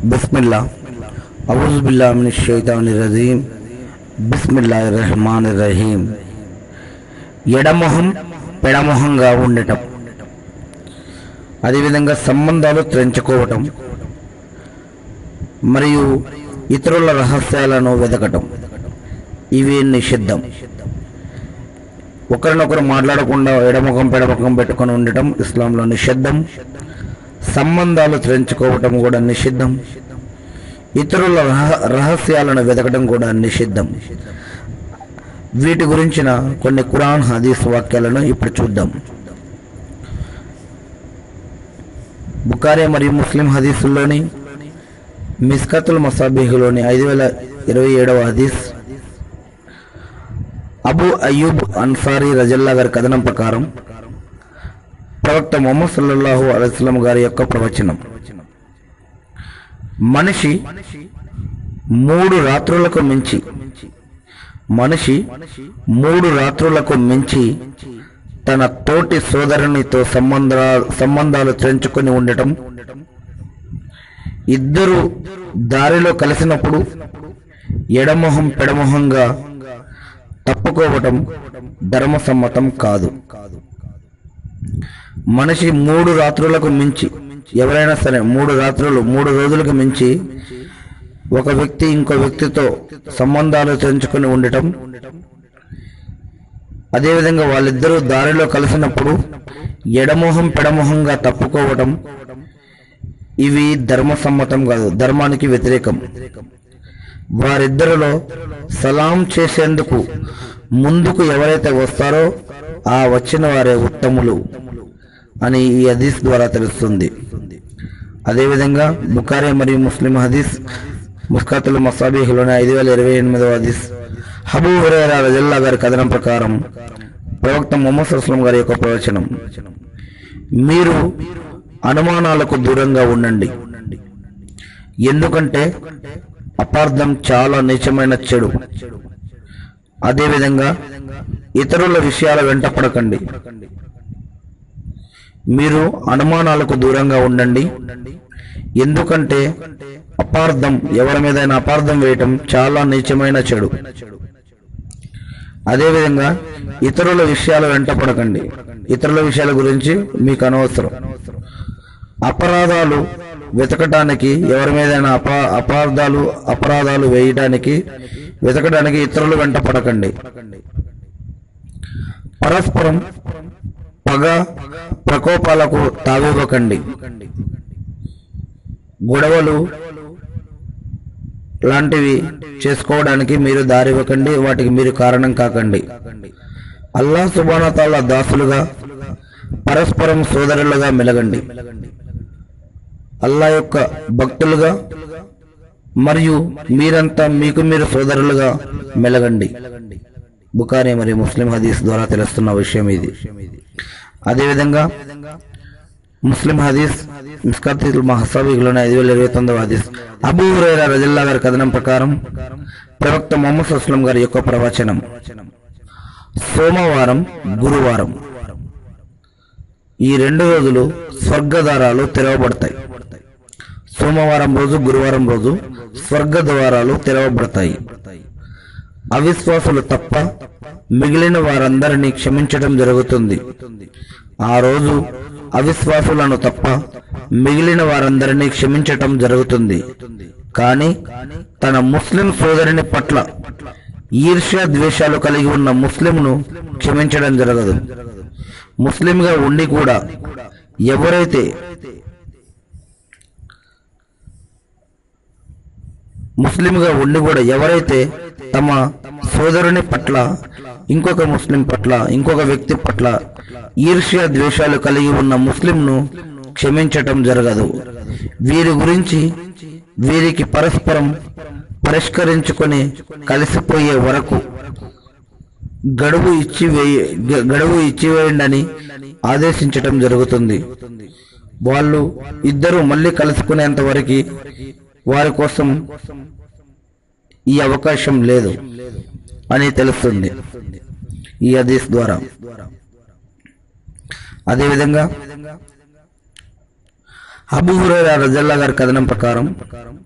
బిస్మిల్లా అవుజుబిల్లా మిన్ షైతాని రజీం బిస్మిల్లా రహమాన్ రహీం ఎడమొహం పెడమొహంగా ఉండటం అదేవిధంగా సంబంధాలు తెంచుకోవటం మరియు ఇతరుల రహస్యాలను వెతకటం ఇవి నిషిద్ధం ఒకరినొకరు మాట్లాడకుండా ఎడముఖం పెడముఖం పెట్టుకొని ఉండటం ఇస్లాంలో నిషిద్ధం సంబంధాలు తెంచుకోవటం కూడా నిషిద్ధం ఇతరుల రహ- రహస్యాలను వెతకడం కూడా నిషిద్ధం వీటి గురించిన కొన్ని ఖురాన్ హదీస్ వాక్యాలను ఇప్పుడు చూద్దాం బుకారే మరియు ముస్లిం హదీసుల్లోని మిస్కతుల్ మసాబీహులోని ఐదు వేల ఇరవై ఏడవ హదీస్ అబు అయ్యూబ్ అన్సారీ రజల్లా గారి కథనం ప్రకారం ప్రవక్త మొహమ్మద్ సల్లల్లాహు అలైస్లం గారి యొక్క ప్రవచనం మనిషి మూడు రాత్రులకు మించి మనిషి మూడు రాత్రులకు మించి తన తోటి సోదరునితో సంబంధ సంబంధాలు తెంచుకొని ఉండటం ఇద్దరు దారిలో కలిసినప్పుడు ఎడమొహం పెడమొహంగా తప్పుకోవటం ధర్మసమ్మతం కాదు మనిషి మూడు రాత్రులకు మించి ఎవరైనా సరే మూడు రాత్రులు మూడు రోజులకు మించి ఒక వ్యక్తి ఇంకో వ్యక్తితో సంబంధాలు తెంచుకొని ఉండటం అదేవిధంగా వాళ్ళిద్దరూ దారిలో కలిసినప్పుడు ఎడమొహం పెడమొహంగా తప్పుకోవటం ఇవి ధర్మసమ్మతం కాదు ధర్మానికి వ్యతిరేకం వారిద్దరిలో సలాం చేసేందుకు ముందుకు ఎవరైతే వస్తారో ఆ వచ్చిన వారే ఉత్తములు అని ఈ హదీస్ ద్వారా తెలుస్తుంది అదేవిధంగా బుకారే మరియు ముస్లిం హదీస్ ముస్కాతుల్ మసాబీహులోని ఐదు వేల ఇరవై ఎనిమిదవ హదీస్ హబూ హురైరా రజల్లా గారి కథనం ప్రకారం ప్రవక్త మొహమ్మద్ అస్లం గారి యొక్క ప్రవచనం మీరు అనుమానాలకు దూరంగా ఉండండి ఎందుకంటే అపార్థం చాలా నీచమైన చెడు అదేవిధంగా ఇతరుల విషయాల వెంట పడకండి మీరు అనుమానాలకు దూరంగా ఉండండి ఎందుకంటే అపార్థం ఎవరి మీదైనా అపార్థం వేయటం చాలా నీచమైన చెడు అదేవిధంగా ఇతరుల విషయాల వెంట పడకండి ఇతరుల విషయాల గురించి మీకు అనవసరం అపరాధాలు వెతకటానికి ఎవరి మీదైనా అపా అపార్థాలు అపరాధాలు వేయడానికి వెతకడానికి ఇతరులు వెంట పడకండి పరస్పరం పగ ప్రకోపాలకు తావివ్వకండి గొడవలు లాంటివి చేసుకోవడానికి మీరు దారివ్వకండి వాటికి మీరు కారణం కాకండి అల్లా సుబానతాల దాసులుగా పరస్పరం సోదరులుగా మెలగండి అల్లా యొక్క భక్తులుగా మరియు మీరంతా మీకు మీరు సోదరులుగా మెలగండి బుకారి మరియు ముస్లిం హదీస్ ద్వారా తెలుస్తున్న విషయం ఇది అదేవిధంగా ముస్లిం హదీస్ మిస్కాతుల్ మహసాబిలోని ఐదు వేల ఇరవై తొమ్మిదవ హదీస్ అబూ హురైరా రజిల్లా గారి కథనం ప్రకారం ప్రవక్త మొహమ్మద్ అస్లం గారి యొక్క ప్రవచనం సోమవారం గురువారం ఈ రెండు రోజులు స్వర్గద్వారాలు తెరవబడతాయి సోమవారం రోజు గురువారం రోజు స్వర్గ ద్వారాలు తెరవబడతాయి అవిశ్వాసులు తప్ప మిగిలిన వారందరినీ క్షమించడం జరుగుతుంది ఆ రోజు అవిశ్వాసులను తప్ప మిగిలిన వారందరినీ క్షమించటం జరుగుతుంది కానీ తన ముస్లిం సోదరుని పట్ల ఈర్ష్య ద్వేషాలు కలిగి ఉన్న ముస్లింను క్షమించడం జరగదు ముస్లింగా ఉండి కూడా ఎవరైతే ముస్లింగా ఉండి కూడా ఎవరైతే తమ సోదరుని పట్ల ఇంకొక ముస్లిం పట్ల ఇంకొక వ్యక్తి పట్ల ఈర్ష్య ద్వేషాలు కలిగి ఉన్న ముస్లింను క్షమించటం జరగదు వీరి గురించి వీరికి పరస్పరం పరిష్కరించుకొని కలిసిపోయే వరకు గడువు ఇచ్చి వేయ గ- గడువు ఇచ్చి వేయండి అని ఆదేశించటం జరుగుతుంది వాళ్ళు ఇద్దరు మళ్ళీ కలుసుకునేంత వరకు వారి కోసం ఈ అవకాశం లేదు అని తెలుస్తుంది ఈ హదీస్ ద్వారా అదేవిధంగా అబూ హురైరా రజల్లా గారి కథనం ప్రకారం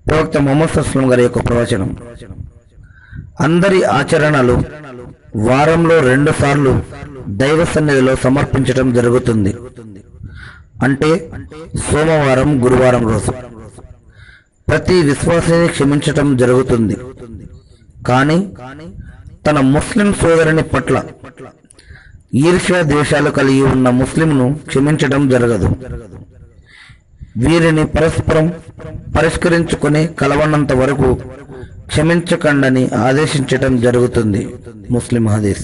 ప్రవక్త మొహమ్మద్ అస్లం గారి యొక్క ప్రవచనం అందరి ఆచరణలు వారంలో రెండు సార్లు దైవ సన్నిధిలో సమర్పించటం జరుగుతుంది అంటే సోమవారం గురువారం రోజు ప్రతి విశ్వాసిని క్షమించటం జరుగుతుంది కానీ తన ముస్లిం సోదరుని పట్ల ఈర్ష్య ద్వేషాలు కలిగి ఉన్న ముస్లింను క్షమించడం జరగదు వీరిని పరస్పరం పరిష్కరించుకుని కలవనంత వరకు క్షమించకండని ఆదేశించటం జరుగుతుంది ముస్లిం హదీస్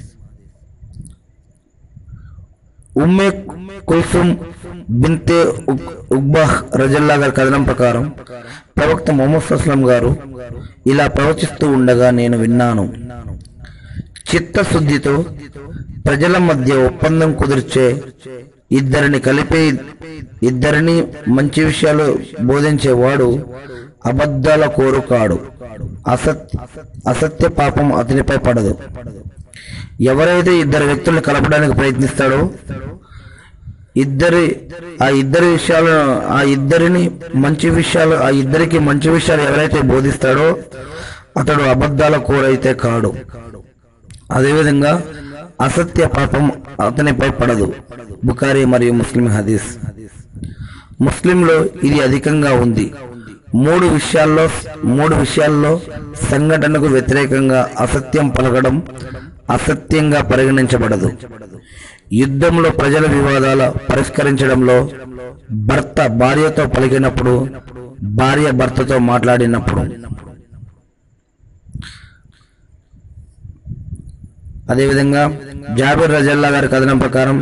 ఉమ్మే కుల్సుమ్ బింతే ఉక్- ఉక్బాహ్ రజల్లా గారి కథనం ప్రకారం ప్రవక్త మొహమ్మద్ అస్లం గారు ఇలా ప్రవచిస్తూ ఉండగా నేను విన్నాను చిత్తశుద్ధితో ప్రజల మధ్య ఒప్పందం కుదిర్చే ఇద్దరిని కలిపే ఇద్దరిని మంచి విషయాలు బోధించేవాడు అబద్ధాల కోరుకాడు అసత్ అసత్య పాపం అతనిపై పడదు ఎవరైతే ఇద్దరు వ్యక్తులను కలపడానికి ప్రయత్నిస్తాడో ఇద్దరి ఆ ఇద్దరి విషయాలను ఆ ఇద్దరిని మంచి విషయాలు ఆ ఇద్దరికి మంచి విషయాలు ఎవరైతే బోధిస్తాడో అతడు అబద్ధాల కోరైతే కాడు అదేవిధంగా అసత్య పాపం అతనిపై పడదు బుకారి మరియు ముస్లిం హదీస్ ముస్లింలో ఇది అధికంగా ఉంది మూడు విషయాల్లో మూడు విషయాల్లో సంఘటనకు వ్యతిరేకంగా అసత్యం పలకడం అసత్యంగా పరిగణించబడదు యుద్ధంలో ప్రజల వివాదాల పరిష్కరించడంలో భర్త భార్యతో పలికినప్పుడు భార్య భర్తతో మాట్లాడినప్పుడు అదేవిధంగా జాబిర్ రజల్లా గారి కథనం ప్రకారం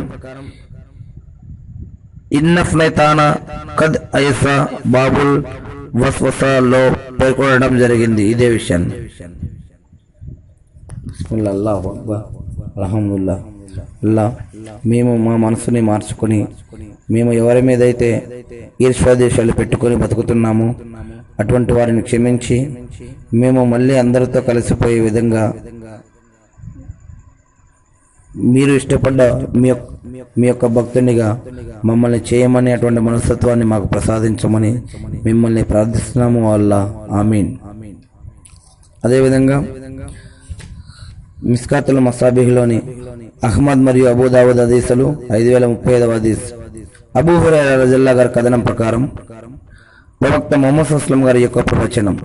ఇన్నఫ్నైతాన కద్ ఐసా బాబుల్ వస్వసాలో పేర్కొనడం జరిగింది ఇదే విషయాన్ని బిస్మిల్లా, అల్లాహు అక్బర్, అల్హమ్దుల్లా అల్లా మేము మా మనసుని మార్చుకొని మేము ఎవరి మీదైతే ఈర్ష్వాదేశాలు పెట్టుకొని బతుకుతున్నామో అటువంటి వారిని క్షమించి మేము మళ్ళీ అందరితో కలిసిపోయే విధంగా మీరు ఇష్టపడ్డ మీ యొక్క మీ యొక్క భక్తునిగా మమ్మల్ని చేయమని అటువంటి మనస్తత్వాన్ని మాకు ప్రసాదించమని మిమ్మల్ని ప్రార్థిస్తున్నాము అల్లా ఆమీన్ అదేవిధంగా మిస్కాతుల మసాబిహ్లోని అహ్మద్ మరియు అబూదావుద్ హదీసులు ఐదు వేల ముప్పై ఐదవ హదీస్ అబూ హురైరా రజల్లా గారి కథనం ప్రకారం ప్రవక్త మొహమ్మద్ అస్లం గారి యొక్క ప్రవచనం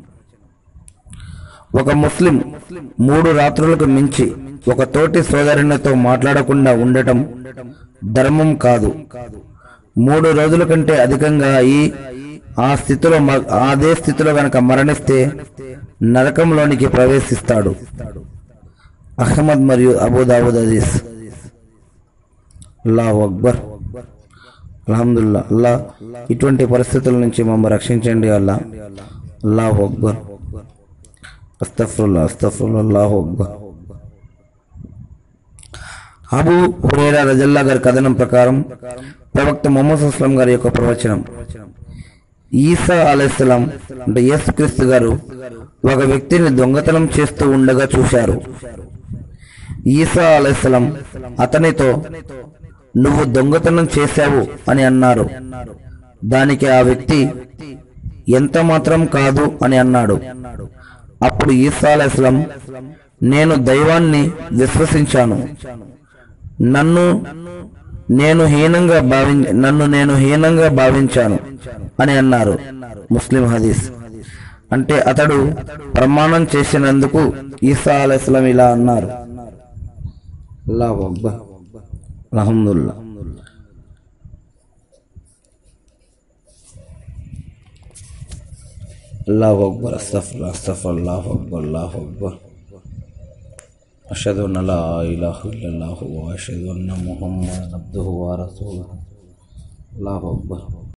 ఒక ముస్లిం మూడు రాత్రులకు మించి ఒక తోటి సోదరునితో మాట్లాడకుండా ఉండటం ధర్మం కాదు మూడు రోజుల కంటే అధికంగా ఈ ఆ స్థితిలో మ- అదే స్థితిలో గనక మరణిస్తే నరకంలోనికి ప్రవేశిస్తాడు అహ్మద్ మరియు అబూదావుద్ అజీస్ అల్లాహు అక్బర్ అల్హమ్దుల్లా అల్లా ఇటువంటి పరిస్థితుల నుంచి మమ్మల్ని రక్షించండి అల్లా అల్లాహు అక్బర్ అస్తఫరుల్లా అస్తఫరుల్లా అల్లాహు అక్బర్ అబూ హురైరా రజల్లా గారి కథనం ప్రకారం ప్రవక్త మొహమ్మద్ అస్లం గారి యొక్క ప్రవచనం ఈసా అలైస్లాం అంటే యేసుక్రీస్తు గారు ఒక వ్యక్తిని దొంగతనం చేస్తూ ఉండగా చూశారు ఈసా అలైస్లాం అతనితో నువ్వు దొంగతనం చేశావు అని అన్నారు దానికి ఆ వ్యక్తి ఎంత మాత్రం కాదు అని అన్నాడు అప్పుడు ఈసా అలైస్లాం నేను దైవాన్ని విశ్వసించాను నన్ను నేను హీనంగా భావి నన్ను నేను హీనంగా భావించాను అని అన్నారు ముస్లిం హదీస్ అంటే అతడు ప్రమాణం చేసినందుకు ఈసా అలైస్లాం ఇలా అన్నారు అల్లాహు అక్బర్ అల్హమ్దుల్లా అల్లాహు అక్బర్ అస్తఫర్ అస్తఫర్ అల్లాహు అక్బర్ అల్లాహు అక్బర్ అషదు అన్ లా ఇలాహు ఇల్లల్లాహు వఅషదు అన్న ముహమ్మద్ అబ్దుహు వ రసూలుహు అల్లాహు అక్బర్